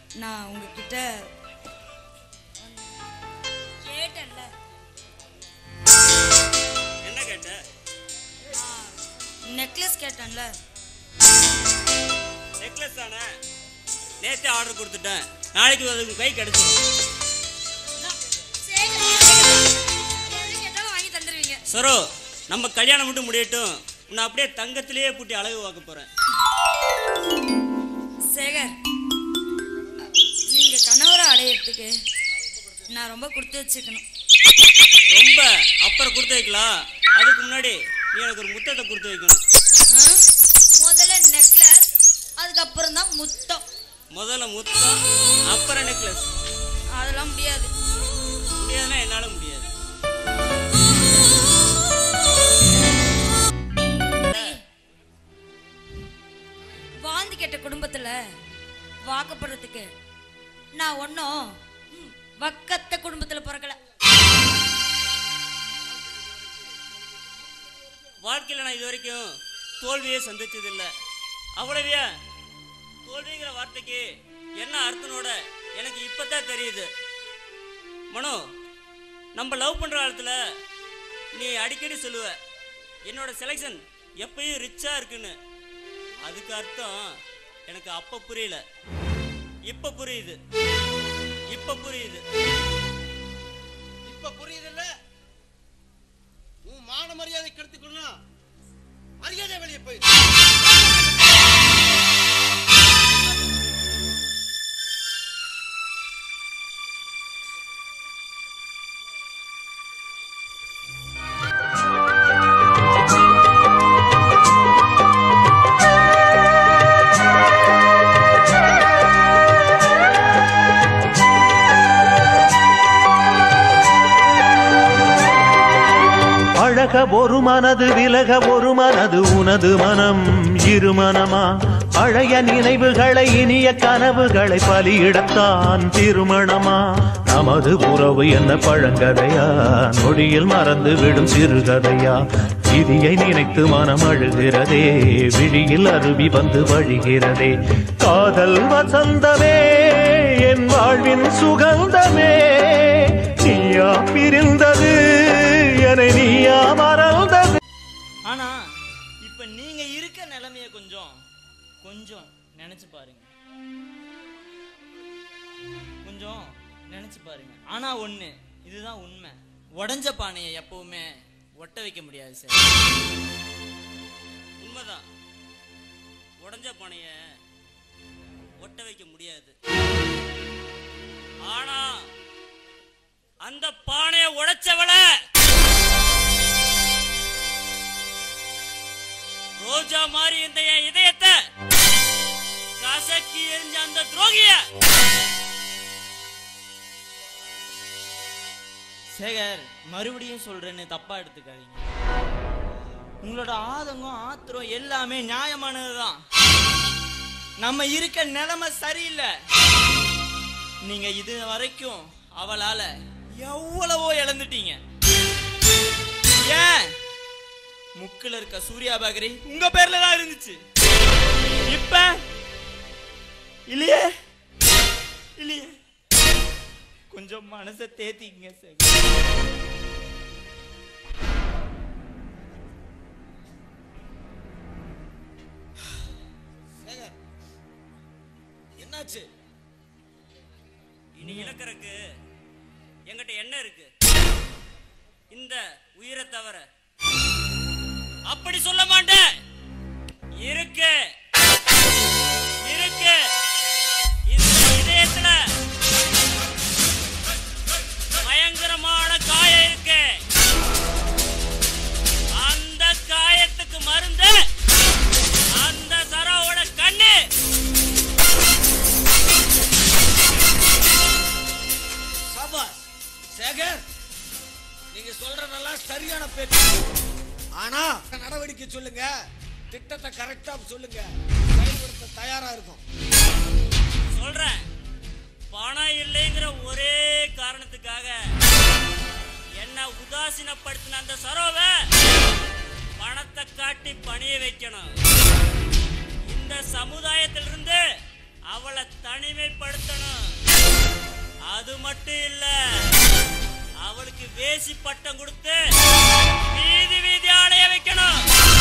நான் உங்ககிட்ட கேட்டேன்ல என்ன கேட்ட நெக்லஸ் கேட்டேன்ல நெக்லஸ் தானே நேத்தே ஆர்டர் கொடுத்துட்டேன் நாளைக்கு அதுக்கு கை கிடைச்சிடும் எது கேட்டாலும் வாங்கி தந்துடுவீங்க சரோ நம்ம கல்யாணம் மட்டும் முடியட்டும் உன்னை அப்படியே தங்கத்திலேயே பூட்டி அழகு பார்க்க போறேன் சேகர் நீங்க கணவரை அடையறதுக்கு நான் ரொம்ப கொடுத்து வச்சுக்கணும் ரொம்ப அப்புறம் கொடுத்து வைக்கலாம் அதுக்கு முன்னாடி நீ எனக்கு ஒரு முத்தத்தை கொடுத்து வைக்கணும் ஆ? முதல்ல நெக்லஸ் அதுக்கப்புறம் தான் முத்தம் முதல்ல முத்தம் அப்புறம் நெக்லஸ் அதெல்லாம் முடியாது முடியாதுன்னா என்னால முடியாது வாழ்ந்து கெட்ட குடும்பத்துல வாக்கப்படுறதுக்கு நான் ஒன்றும் வக்கத்த குடும்பத்துல பிறக்கல வாழ்க்கையில் நான் இது வரைக்கும் தோல்வியே சந்திச்சது இல்லை அவ்வளவே தோல்விங்கிற வார்த்தைக்கு என்ன அர்த்தனோட எனக்கு இப்பதான் தெரியுது மனோ நம்ம லவ் பண்ற காலத்துல நீ அடிக்கடி சொல்லுவ என்னோட செலெக்ஷன் எப்பயும் ரிச்சா இருக்குன்னு அதுக்கு அர்த்தம் எனக்கு அப்ப புரியல இப்ப புரியுது இப்ப புரியுது இப்ப புரியுதுல்ல உன் மான மரியாதை கெடுத்துக்கணும் மரியாதை வெளியே போயிரு அழக ஒரு மனது விலக ஒரு மனது உனது மனம் இரு மனமா பழைய நினைவுகளை இனிய கனவுகளை பலியிடத்தான் திருமணமா நமது உறவு என்ன பழங்கதையா நொடியில் மறந்து விடும் சிறுகதையா விதியை நினைத்து மனம் அழுகிறதே விழியில் அருவி வந்து வழிகிறதே காதல் வசந்தமே என் வாழ்வின் சுகந்தமே நீயா பிரிந்தது என்னை நீயா மறந்தது ஆனா இப்ப நீங்க இருக்க நிலைமைய கொஞ்சம் கொஞ்சம் நினைச்சு பாருங்க கொஞ்சம் நினைச்சு பாருங்க ஆனா ஒண்ணு இதுதான் உண்மை உடஞ்ச பானையை எப்பவுமே ஒட்ட வைக்க முடியாது சார் உண்மைதான் உடஞ்ச பானைய ஒட்ட வைக்க முடியாது ஆனா அந்த பானைய உடைச்சவள ரோஜா மாதிரி இந்த என் இதயத்தை கசக்கி எரிஞ்ச அந்த துரோகிய சேகர் மறுபடியும் சொல்றேன்னு தப்பா எடுத்துக்காதீங்க உங்களோட ஆதங்கம் ஆத்திரம் எல்லாமே நியாயமானதுதான் நம்ம இருக்க நிலைமை சரியில்லை நீங்க இது வரைக்கும் அவளால எவ்வளவோ இழந்துட்டீங்க ஏன் முக்குல இருக்க சூர்யா பேக்கரி உங்க பேர்ல தான் இருந்துச்சு இப்ப இல்லையே இல்லையே கொஞ்சம் மனசை தேத்திக்கங்க சார் சேகர், என்னாச்சு இனி இழக்கறக்கு என்கிட்ட என்ன இருக்கு இந்த உயிரை தவிர அப்படி சொல்ல மாட்டேன் இருக்கு இருக்கு இந்த இதயத்துல பயங்கரமான காயம் இருக்கு அந்த காயத்துக்கு மருந்து அந்த சரோவோட கண்ணு சபாஸ் சேகர் நீங்க சொல்றதெல்லாம் சரியான பேச்சு ஆனா நடவடிக்கை சொல்லுங்க திட்டத்தை கரெக்டா சொல்லுங்க செயல்படுத்த தயாரா இருக்கும் சொல்றேன் பணம் இல்லைங்கிற ஒரே காரணத்துக்காக என்ன உதாசீனப்படுத்தின அந்த சரோவ பணத்தை காட்டி பணிய வைக்கணும் இந்த சமுதாயத்திலிருந்து அவளை தனிமைப்படுத்தணும் மட்டும் இல்ல அவளுக்கு வேசி பட்டம் கொடுத்து வீதி வீதி ஆடைய வைக்கணும்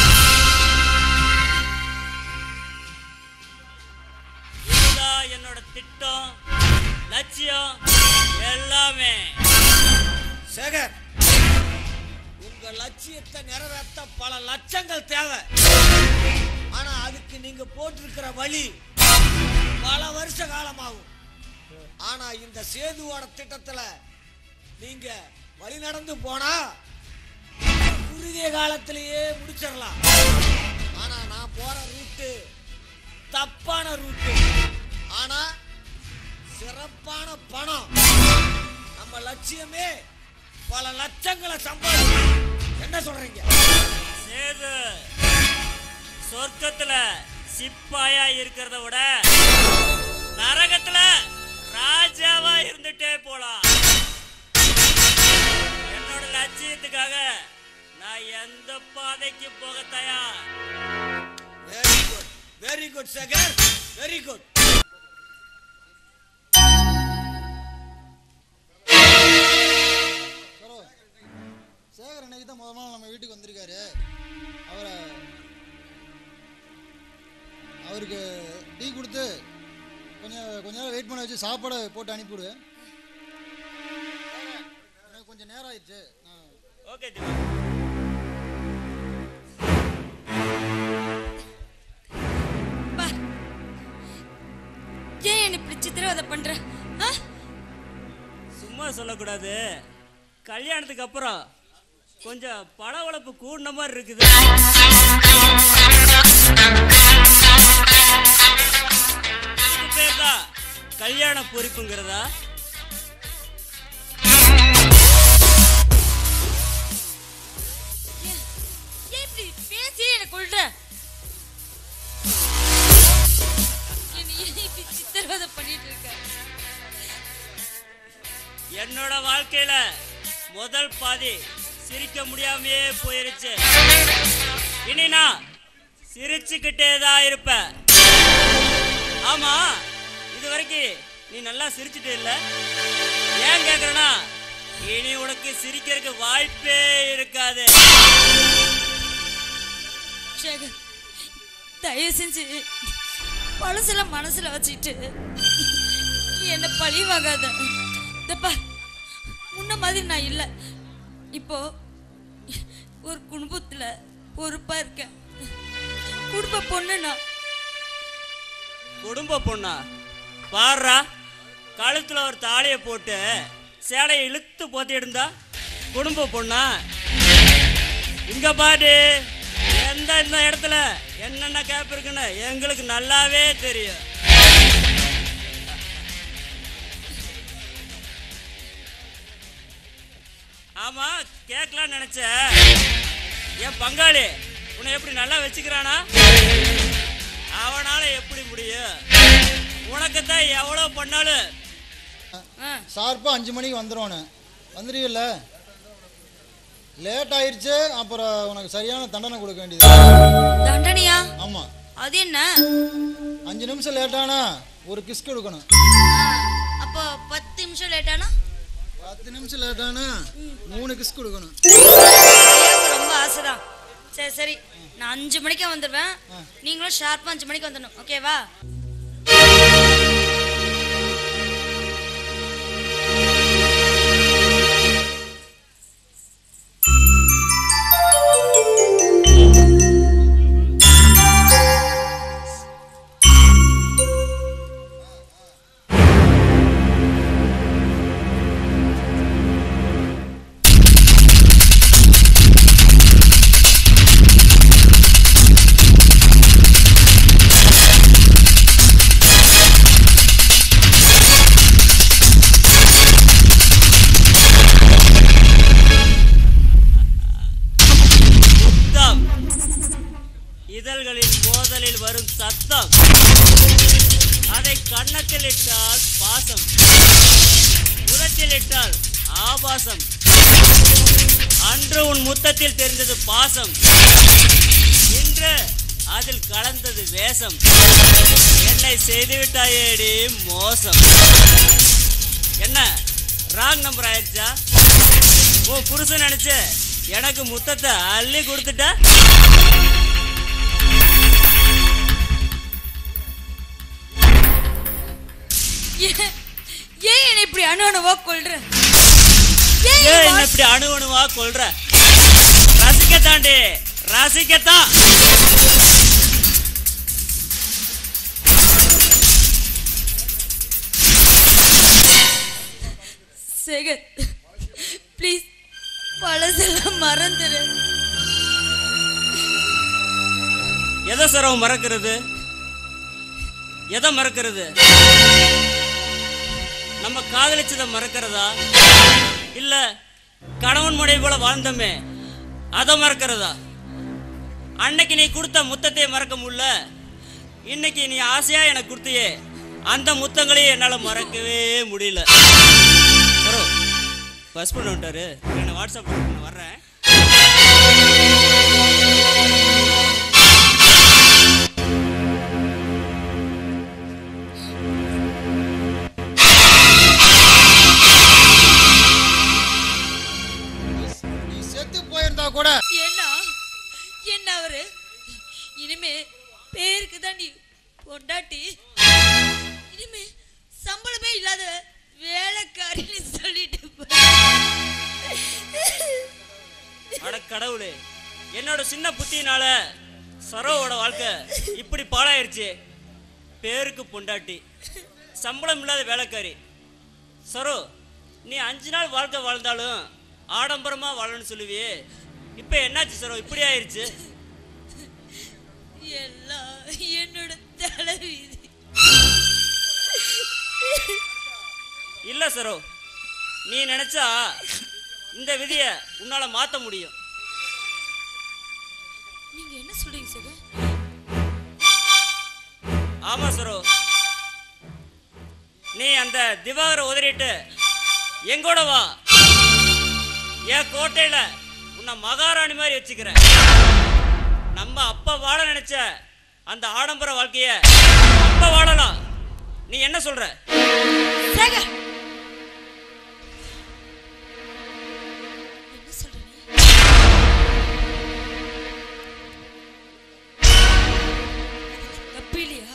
இதுதான் என்னோட திட்டம் லட்சியம் எல்லாமே சேகர் உங்க லட்சியத்தை நிறைவேற்ற பல லட்சங்கள் தேவை ஆனா அதுக்கு நீங்க போட்டிருக்கிற வழி பல வருஷ காலமாகும் ஆனா இந்த சேதுவோட திட்டத்துல நீங்க வழி நடந்து போனா குறுகிய காலத்திலேயே முடிச்சிடலாம் ஆனா நான் போற ரூட்டு தப்பான ரூட்டு ஆனா சிறப்பான பணம் நம்ம லட்சியமே பல லட்சங்களை சம்பாதிக்கணும் என்ன சொல்றீங்க சேது சொர்க்கத்துல சிப்பாயா இருக்கிறத விட நரகத்துல ராஜாவா இருந்துட்டே போலாம் என்னோட லட்சியத்துக்காக நான் எந்த பாதைக்கு போக தயார் very good very good Sekar very good சரோ சேகர் அன்னைக்கு தான் முதல் நாள் நம்ம வீட்டுக்கு வந்திருக்காரு அவரை அவருக்கு டீ கொடுத்து கொஞ்சம் கொஞ்ச நேரம் வெயிட் பண்ண வச்சு சாப்பாடை போட்டு அனுப்பிவிடு எனக்கு கொஞ்சம் நேரம் ஆயிடுச்சு நான் ஓகே திவா பா ஏன் என்ன இப்படி சித்திரவதை பண்ற ஆ? சும்மா சொல்லக்கூடாது கல்யாணத்துக்கு அப்புறம் கொஞ்சம் பளபளப்பு கூடின மாதிரி இருக்குது இதுக்கு பேர் தான் கல்யாண பொறுப்புங்கிறதா ஏன் ஏன் இப்படி பேசி என்ன கொள்ற என்ன ஏன் இப்படி சித்திரவதை பண்ணிட்டு இருக்க என்னோட வாழ்க்கையில முதல் பாதி சிரிக்க முடியாமையே போயிருச்சு இனி நான் சிரிச்சுக்கிட்டே தான் இருப்பேன் ஆமா இது வரைக்கும் நீ நல்லா சிரிச்சுட்டு இல்ல ஏன் கேக்குறேன்னா இனி உனக்கு சிரிக்கிறதுக்கு வாய்ப்பே இருக்காது சேகர் தயவு செஞ்சு பழசெல்லாம் மனசுல வச்சுட்டு என்ன பழி வாங்காத இதப்பா முன்ன மாதிரி நான் இல்லை இப்போ ஒரு குடும்பத்துல பொறுப்பா இருக்கேன் குடும்ப பொண்ணு நான் குடும்ப பொண்ணா பாருடா கழுத்துல ஒரு தாலியை போட்டு சேலையை இழுத்து போத்திட்டு இருந்தா குடும்ப பொண்ணா இங்க பாரு எந்த இந்த இடத்துல என்னென்ன கேப் இருக்குன்னு எங்களுக்கு நல்லாவே தெரியும் ஆமா கேட்கலாம் நினைச்சேன் என் பங்காளி உன்னை எப்படி நல்லா வச்சுக்கிறானா அவனால எப்படி முடியும் உனக்கு தான் எவ்வளோ பண்ணாலும் ஆ, ஷார்ப்பாக அஞ்சு மணிக்கு வந்துடுவானு வந்துடுவீல்ல லேட் ஆயிடுச்சு அப்புறம் உனக்கு சரியான தண்டனை கொடுக்க வேண்டியது தண்டனையா ஆமாம் அது என்ன அஞ்சு நிமிஷம் லேட்டானா ஒரு கிஸ் கொடுக்கணும் ஆ, அப்போ பத்து நிமிஷம் லேட்டானா பத்து நிமிஷம் லேட்டானா மூணு கிஸ் கொடுக்கணும் எனக்கு ரொம்ப ஆசைதான் சரி சரி நான் அஞ்சு மணிக்கே வந்துடுவேன் நீங்களும் ஷார்ப்பாக அஞ்சு மணிக்கு வந்துடணும் ஓகேவா சுத்தம் இதழ்களின் மோதலில் வரும் சத்தம் அதை கன்னத்தில் இட்டால் பாசம் உதட்டில் இட்டால் ஆபாசம் அன்று உன் முத்தத்தில் தெரிந்தது பாசம் இன்று அதில் கலந்தது வேஷம் என்னை செய்துவிட்டாயேடி மோசம் என்ன ராங் நம்பர் ஆயிடுச்சா உன் புருஷன் நினைச்சு எனக்கு முத்தத்தை அள்ளி கொடுத்துட்ட ஏன் ஏன் என்னை இப்படி அணுவணுவா கொள்ற ஏன் ஏன் என் என்ன வாழ்- இப்படி அணு அணுவா கொள்ற ரசிக்கத்தாண்டி ரசிக்கத்தான் சேகர் ப்ளீஸ் பழசெல்லாம் மறந்துடு எதை சரவம் மறக்கிறது எதை மறக்கிறது நம்ம காதலிச்சதை மறக்கிறதா இல்ல கணவன் மனைவி போல வாழ்ந்தோமே அதை மறக்கிறதா அன்னைக்கு நீ கொடுத்த முத்தத்தை மறக்க முடியல இன்னைக்கு நீ ஆசையா எனக்கு கொடுத்தியே அந்த முத்தங்களையும் என்னால மறக்கவே முடியல சரோ பஸ் பண்ண விட்டாரு என்ன வாட்ஸ்அப் நான் வர்றேன் நீ செத்து போயிருந்தா கூட என்ன என்ன அவரு இனிமே பேருக்கு தான் நீ பொண்டாட்டி இனிமே சம்பளமே இல்லாத வேலைக்காரின்னு சொல்லிட்டு போய். அட கடவுளே என்னோட சின்ன புத்தியினால சரோவோட வாழ்க்கை இப்படி பாழாயிருச்சு பேருக்கு பொண்டாட்டி சம்பளம் இல்லாத வேலைக்காரி சரோ நீ அஞ்சு நாள் வாழ்க்கை வாழ்ந்தாலும் ஆடம்பரமா வாழணும்னு சொல்லுவியே இப்போ என்னாச்சு சரோ இப்படி ஆயிருச்சு எல்லாம் என்னோட தலைவிதி இல்ல சரோ நீ நினைச்சா இந்த விதியை உன்னால மாத்த முடியும் நீங்க என்ன சொல்றீங்க சார் ஆமா சரோ நீ அந்த திவாகரை உதறிட்டு எங்கூட வா என் கோட்டையில உன்னை மகாராணி மாதிரி வச்சுக்கிறேன் நம்ம அப்ப வாழ நினைச்ச அந்த ஆடம்பர வாழ்க்கைய அப்ப வாழலாம் நீ என்ன சொல்ற சேகர் என்ன சொல்ற நீ தப்பு இல்லையா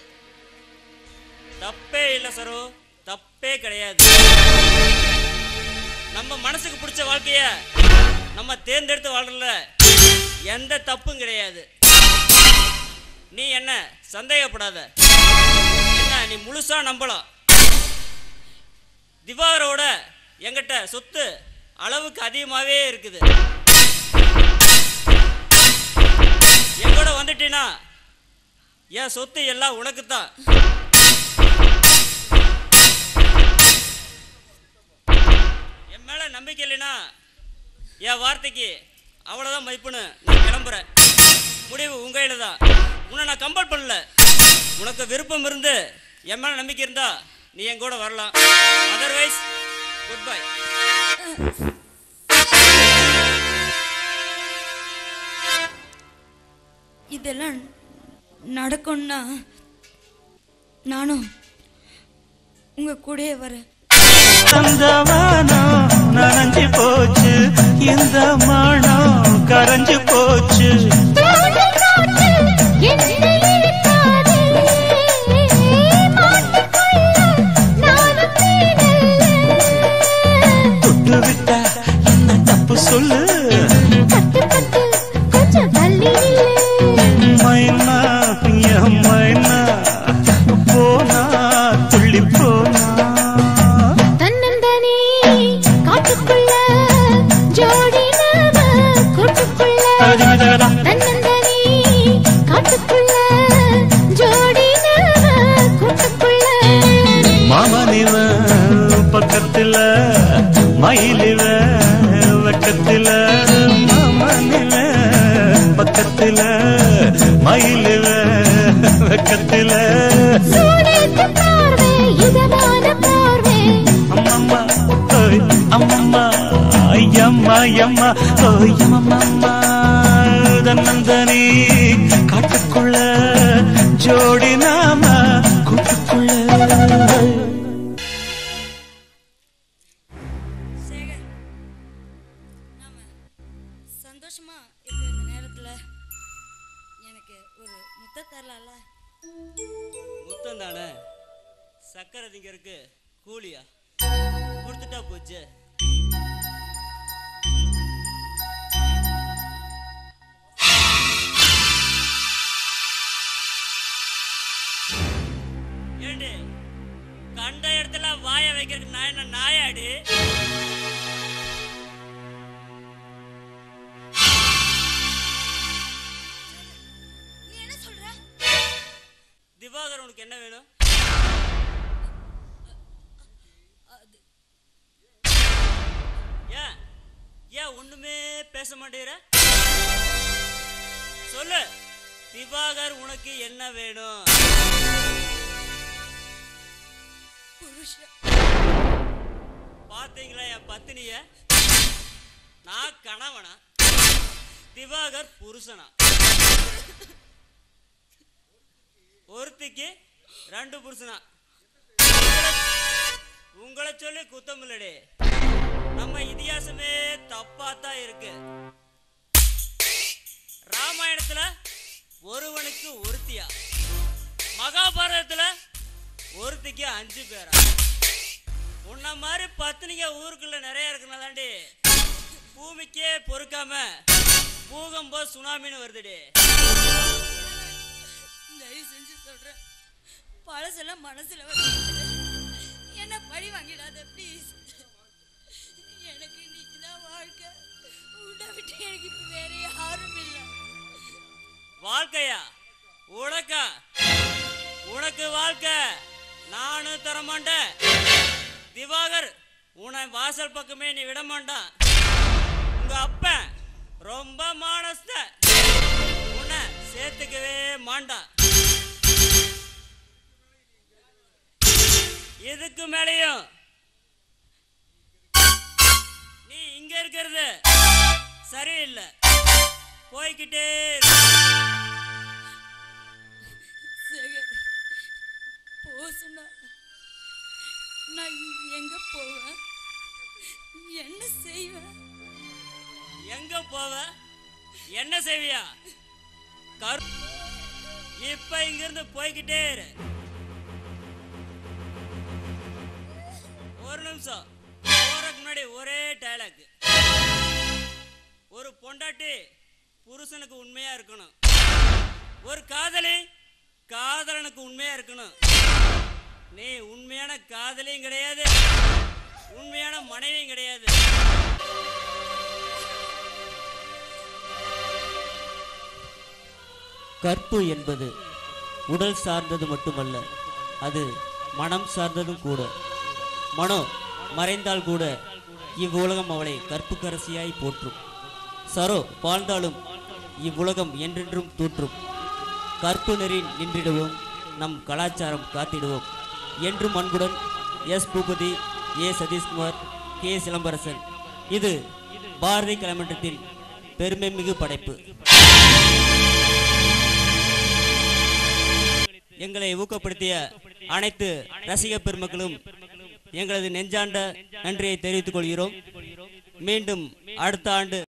தப்பே இல்ல சரோ தப்பே கிடையாது நம்ம மனசுக்கு பிடிச்ச வாழ்க்கைய நம்ம தேர்ந்தெடுத்து வாழ்றதுல எந்த தப்பும் கிடையாது நீ என்ன சந்தேகப்படாத என்ன நீ முழுசா நம்பலாம் திவாகரோட என்கிட்ட சொத்து அளவுக்கு அதிகமாகவே இருக்குது எங்கூட வந்துட்டீன்னா என் சொத்து எல்லாம் உனக்கு தான் என் மேல நம்பிக்கை இல்லைன்னா என் வார்த்தைக்கு அவ்வளோதான் மதிப்புன்னு நான் கிளம்புறேன் முடிவு உங்க கையில தான் உன்னை நான் கம்பல் பண்ணல உனக்கு விருப்பம் இருந்து என் மேல நம்பிக்கை இருந்தா நீ என் கூட வரலாம் அதர்வைஸ் குட் பை இதெல்லாம் நடக்கும்னா நானும் உங்க கூடயே வரேன் தந்தவானம் நனைஞ்சு போச்சு இந்த மனம் கரைஞ்சு போச்சு தொட்டு விட்டா என்ன தப்பு சொல்லு மைனா என் மைனா போனா துள்ளி போனா தன்னந்தனி காட்டுக்குள்ள ஜோடி நாம கூட்டுக்குள்ள அடிமதகடா. தன்னந்தனி காட்டுக்குள்ள ஜோடி நாம கூட்டுக்குள்ள மாமனிவ பக்கத்துல மயிலிவ வெக்கத்துல மாமனிவ பக்கத்துல மயிலிவ வெக்கத்துல சூடேத்து பார்வை இதமான பார்வை அம்மம்மா ஓய் அம்மம்மா ஐயம்மா ஐயம்மா ஓய் அம்மம்மா தன்னந்தனி காட்டுக்குள்ள ஜோடி நாம கூட்டுக்குள்ள பணம் தானே சக்கரை திங்கறதுக்கு கூலியா கொடுத்துட்டா போச்சு ஏண்டி கண்ட இடத்துல வாய வைக்கிறதுக்கு நான் என்ன நாயாடி நீ என்ன சொல்ற திவாகர் உனக்கு என்ன வேணும் ஏன் ஏன் ஒண்ணுமே பேச மாட்டேங்கிற சொல்லு திவாகர் உனக்கு என்ன வேணும் புருஷன் பாத்தீங்களா என் பத்தினிய நான் கணவனா திவாகர் புருஷனா ஒருத்திக்கு ரெண்டு புருஷனா உங்களை- உங்களை சொல்லி குத்தம் இல்லடி நம்ம இதிகாசமே தப்பா தான் இருக்கு ராமாயணத்துல ஒருவனுக்கு ஒருத்தியா மகாபாரதத்துல ஒருத்திக்கு அஞ்சு பேரா உன்ன மாதிரி பத்தினிங்க ஊருக்குள்ள நிறைய இருக்குனாதாண்டி பூமிக்கே பொறுக்காம பூகம்பம் சுனாமின்னு வருதுடி தயவு செஞ்சு சொல்றேன் பழசெல்லாம் மனசுல வச்சுக்கிட்டு என்ன பழி வாங்கிடாத ப்ளீஸ் எனக்கு நீதான் வாழ்க்கை உன்னை விட்டு எனக்கு இப்ப வேற யாரும் இல்லை வாழ்க்கையா உனக்கா உனக்கு வாழ்க்கை நானும் தர மாட்டேன் திவாகர் உன்னை வாசல் பக்கமே நீ விட மாட்டான் உங்க அப்பன் ரொம்ப மானஸ்த உன்னை சேர்த்துக்கவே மாட்டான் இதுக்கு மேலேயும் நீ இங்க இருக்கிறது சரியில்லை போய்கிட்டே இரு. சேகர் போ சொன்னா நான் எங்க போவேன் என்ன செய்வேன் எங்க போவ என்ன செய்வியா கரு இப்ப இங்கிருந்து போய்கிட்டே இரு ஒரு நிமிஷம் போறதுக்கு முன்னாடி ஒரே டயலாக் ஒரு பொண்டாட்டி புருஷனுக்கு உண்மையா இருக்கணும் ஒரு காதலி காதலனுக்கு உண்மையா இருக்கணும் நீ உண்மையான காதலியும் கிடையாது உண்மையான மனைவியும் கிடையாது கற்பு என்பது உடல் சார்ந்தது மட்டுமல்ல அது மனம் சார்ந்ததும் கூட மனோ மறைந்தால் கூட இவ்வுலகம் அவளை கற்புக்கரசியாய் போற்றும் சரோ வாழ்ந்தாலும் இவ்வுலகம் என்றென்றும் தூற்றும் கற்பு நெறி நின்றிடுவோம் நம் கலாச்சாரம் காத்திடுவோம் என்றும் அன்புடன் S Boopathi A Sathishkumar K Silambarasan இது பாரதி கலைமன்றத்தின் பெருமைமிகு படைப்பு எங்களை ஊக்கப்படுத்திய அனைத்து ரசிக பெருமக்களும் எங்களது நெஞ்சாண்ட நன்றியை தெரிவித்துக் கொள்கிறோம் மீண்டும் அடுத்த ஆண்டு